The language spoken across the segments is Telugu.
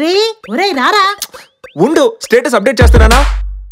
శ్రీ ఒరేయ్ రారా ఉండు స్టేటస్ అప్డేట్ చేస్తున్నానా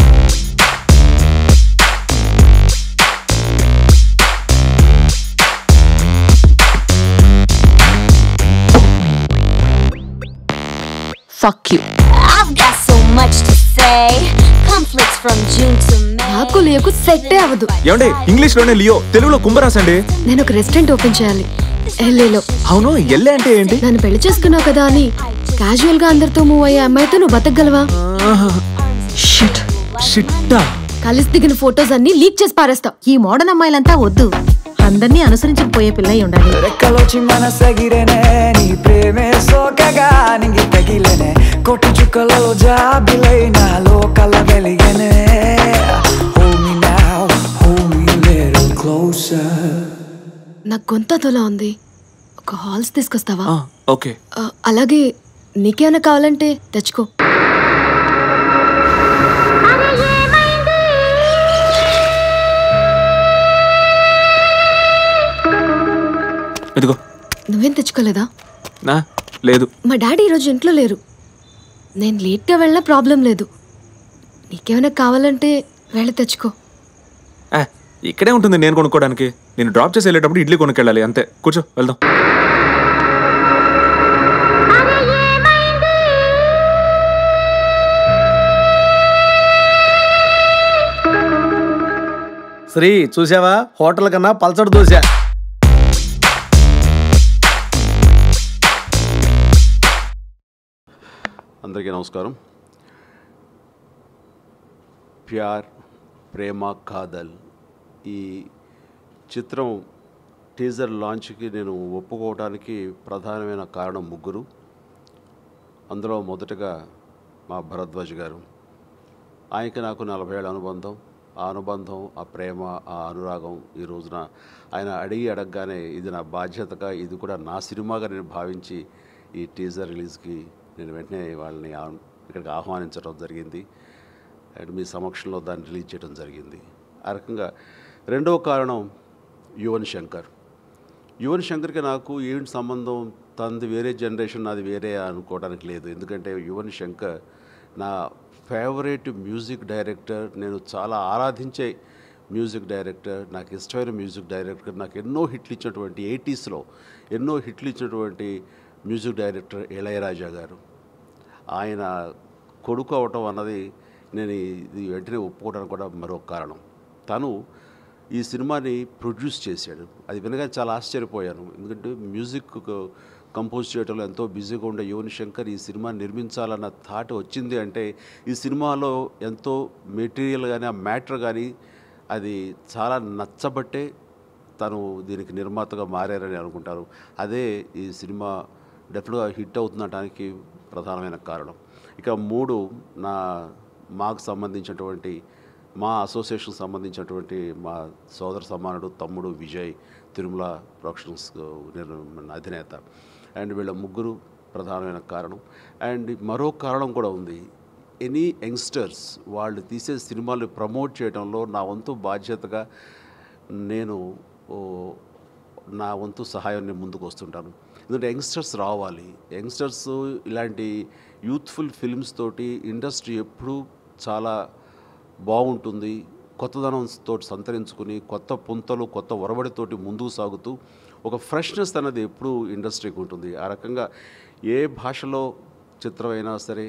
fuck you I've got so much to say. Conflicts from June to May. నాకు లియోకు సెట్టే అవ్వదు ఏమండి ఇంగ్లీష్ లోనే లియో తెలుగులో కుంభరాసండి నేను ఒక రెస్టారెంట్ ఓపెన్ చేయాలి ఎల్ఏలో అవును ఎల్లే అంటే ఏంటి నన్ను పెళ్లి చేసుకున్నావు కదా అని క్యాజువల్ గా అందరితో మూవ్ అయ్యే అమ్మాయితో నువ్వు బతకగలవా షిట్ షిట్టా కలిసి దిగిన ఫొటోస్ అన్ని లీక్ చేసి పారేస్తావు ఈ మోడర్న్ అమ్మాయిలంతా వద్దు అందరినీ అనుసరించకపోయే పిల్ల అయి ఉండాలి రెక్కలోచి మనసగిరేనే నీ ప్రేమే సోకగా నింగి తగిలేనే కొట్టి చుక్కలలో జాబిలై నాలో కల వెలిగనే Hold me now, hold me a little closer నాకు గొంత తొలా ఉంది ఒక హాల్స్ తీసుకొస్తావా ఓకే ఆ, అలాగే నీకేమైనా కావాలంటే తెచ్చుకో ఇదిగో నువ్వేం తెచ్చుకోలేదా నా లేదు మా డాడీ ఈరోజు ఇంట్లో లేరు నేను లేట్గా వెళ్ళినా ప్రాబ్లం లేదు నీకేమైనా కావాలంటే వెళ్ళి తెచ్చుకో ఆ, ఇక్కడే ఉంటుంది నేను కొనుక్కోవడానికి నేను డ్రాప్ చేసి వెళ్ళేటప్పుడు ఇడ్లీ కొనుక్కెళ్ళాలి అంతే కూర్చో వెళ్దాం శ్రీ చూసావా హోటల్ కన్నా పల్సడు దోశ అందరికీ నమస్కారం ప్యార్ ప్రేమ కాదల్ ఈ చిత్రం టీజర్ లాంచ్కి నేను ఒప్పుకోవడానికి ప్రధానమైన కారణం ముగ్గురు అందులో మొదటగా మా భరద్వాజ్ గారు ఆయనకి నాకు నలభై ఏళ్ళ అనుబంధం ఆ అనుబంధం ఆ ప్రేమ ఆ అనురాగం ఈ రోజున ఆయన అడిగి అడగగానే ఇది నా బాధ్యతగా ఇది కూడా నా సినిమాగా నేను భావించి ఈ టీజర్ రిలీజ్కి నేను వెంటనే వాళ్ళని ఆ- ఇక్కడికి ఆహ్వానించడం జరిగింది అండ్ మీ సమక్షంలో దాన్ని రిలీజ్ చేయడం జరిగింది ఆ రకంగా రెండవ కారణం యువన్ శంకర్ యువన్ శంకర్కి నాకు ఏంటి సంబంధం తనది వేరే జనరేషన్ నాది వేరే అనుకోవడానికి లేదు ఎందుకంటే యువన్ శంకర్ నా ఫేవరెట్ మ్యూజిక్ డైరెక్టర్ నేను చాలా ఆరాధించే మ్యూజిక్ డైరెక్టర్ నాకు ఇష్టమైన మ్యూజిక్ డైరెక్టర్ నాకు ఎన్నో హిట్లు ఇచ్చినటువంటి ఎయిటీస్లో ఎన్నో హిట్లు ఇచ్చినటువంటి మ్యూజిక్ డైరెక్టర్ ఇళయరాజా గారు ఆయన కొడుకు అవటం అన్నది నేను ఇది వెంటనే ఒప్పుకోవడానికి కూడా మరొక కారణం తను ఈ సినిమాని ప్రొడ్యూస్ చేశాడు అది వినగానే చాలా ఆశ్చర్యపోయాను ఎందుకంటే మ్యూజిక్ కంపోజ్ చేయడంలో ఎంతో బిజీగా ఉండే యువన్ శంకర్ ఈ సినిమా నిర్మించాలన్న థాట్ వచ్చింది అంటే ఈ సినిమాలో ఎంతో మెటీరియల్ కానీ ఆ మ్యాటర్ కానీ అది చాలా నచ్చబట్టే తను దీనికి నిర్మాతగా మారారని అనుకుంటారు అదే ఈ సినిమా డెఫినెట్గా హిట్ అవుతుందటానికి ప్రధానమైన కారణం ఇక మూడు నా మాకు సంబంధించినటువంటి మా అసోసియేషన్ సంబంధించినటువంటి మా సోదర సమానుడు తమ్ముడు విజయ్ తిరుమల ప్రొడక్షన్స్ నిర్మ- అధినేత అండ్ వీళ్ళ ముగ్గురు ప్రధానమైన కారణం అండ్ మరో కారణం కూడా ఉంది ఎనీ యంగ్స్టర్స్ వాళ్ళు తీసే సినిమాలు ప్రమోట్ చేయడంలో నా వంతు బాధ్యతగా నేను ఓ, నా వంతు సహాయం నేను ముందుకు వస్తుంటాను ఎందుకంటే యంగ్స్టర్స్ రావాలి యంగ్స్టర్స్ ఇలాంటి యూత్ఫుల్ ఫిల్మ్స్ తోటి ఇండస్ట్రీ ఎప్పుడూ చాలా బాగుంటుంది కొత్తదనంతో సంతరించుకుని కొత్త పుంతలు కొత్త ఒరవడితోటి ముందుకు సాగుతూ ఒక ఫ్రెష్నెస్ అనేది ఎప్పుడూ ఇండస్ట్రీకి ఉంటుంది ఆ రకంగా ఏ భాషలో చిత్రమైనా సరే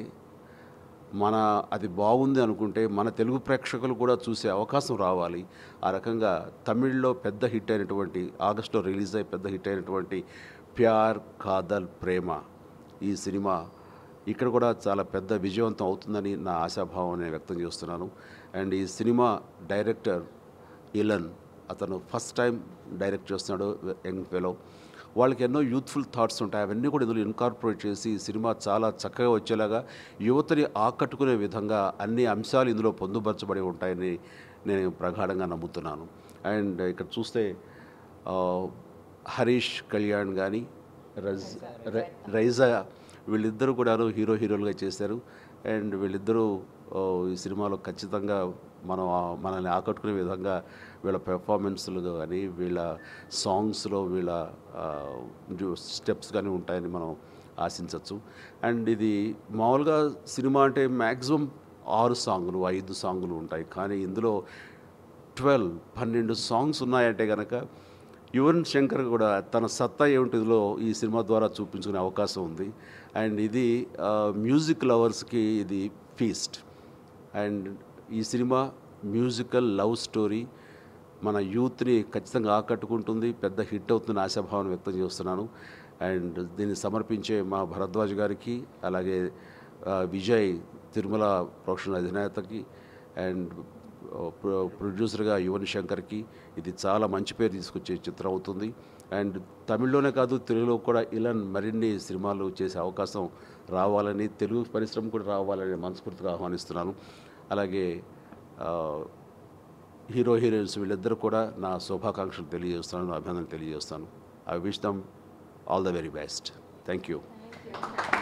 మన అది బాగుంది అనుకుంటే మన తెలుగు ప్రేక్షకులు కూడా చూసే అవకాశం రావాలి ఆ రకంగా తమిళ్లో పెద్ద హిట్ అయినటువంటి ఆగస్టులో రిలీజ్ అయ్యి పెద్ద హిట్ అయినటువంటి ప్యార్ కాదల్ ప్రేమ ఈ సినిమా ఇక్కడ కూడా చాలా పెద్ద విజయవంతం అవుతుందని నా ఆశాభావం నేను వ్యక్తం చేస్తున్నాను అండ్ ఈ సినిమా డైరెక్టర్ ఇలన్ అతను ఫస్ట్ టైం డైరెక్ట్ చేస్తున్నాడు యంగ్ ఫెలో వాళ్ళకి ఎన్నో యూత్ఫుల్ థాట్స్ ఉంటాయి అవన్నీ కూడా ఇందులో ఇన్కార్పొరేట్ చేసి ఈ సినిమా చాలా చక్కగా వచ్చేలాగా యువతని ఆకట్టుకునే విధంగా అన్ని అంశాలు ఇందులో పొందుపరచబడి ఉంటాయని నేను ప్రగాఢంగా నమ్ముతున్నాను అండ్ ఇక్కడ చూస్తే ఆ, హరీష్ కళ్యాణ్ కానీ రజ్ రై- రైజా వీళ్ళిద్దరూ కూడా హీరో హీరోలుగా చేశారు అండ్ వీళ్ళిద్దరూ ఆ, ఈ సినిమాలో ఖచ్చితంగా మనం ఆ- మనల్ని ఆకట్టుకునే విధంగా వీళ్ళ పెర్ఫార్మెన్స్లు కానీ వీళ్ళ సాంగ్స్లో వీళ్ళ స్టెప్స్ కానీ ఉంటాయని మనం ఆశించవచ్చు అండ్ ఇది మామూలుగా సినిమా అంటే మ్యాక్సిమం ఆరు సాంగులు ఐదు సాంగులు ఉంటాయి కానీ ఇందులో ట్వెల్వ్ పన్నెండు సాంగ్స్ ఉన్నాయంటే కనుక యువన్ శంకర్ కూడా తన సత్తా ఏమిటిలో ఈ సినిమా ద్వారా చూపించుకునే అవకాశం ఉంది అండ్ ఇది మ్యూజిక్ లవర్స్కి ఇది ఫీస్ట్ అండ్ ఈ సినిమా మ్యూజికల్ లవ్ స్టోరీ మన యూత్ని ఖచ్చితంగా ఆకట్టుకుంటుంది పెద్ద హిట్ అవుతుందని ఆశాభావం వ్యక్తం చేస్తున్నాను అండ్ దీన్ని సమర్పించే మా భరద్వాజ్ గారికి అలాగే ఆ, విజయ్ తిరుమల ప్రొడక్షన్ అధినేతకి అండ్ ప్రొ- ప్రొడ్యూసర్గా యువన్ శంకర్కి ఇది చాలా మంచి పేరు తీసుకొచ్చే చిత్రం అవుతుంది అండ్ తమిళ్లోనే కాదు తెలుగులో కూడా ఇలాన్ మరిన్ని సినిమాలు చేసే అవకాశం రావాలని తెలుగు పరిశ్రమ కూడా రావాలని మనస్ఫూర్తిగా ఆహ్వానిస్తున్నాను అలాగే ఆ, హీరో హీరోయిన్స్ వీళ్ళిద్దరూ కూడా నా శుభాకాంక్షలు తెలియజేస్తున్నాను అభినందనలు తెలియజేస్తాను I wish them all the very best thank you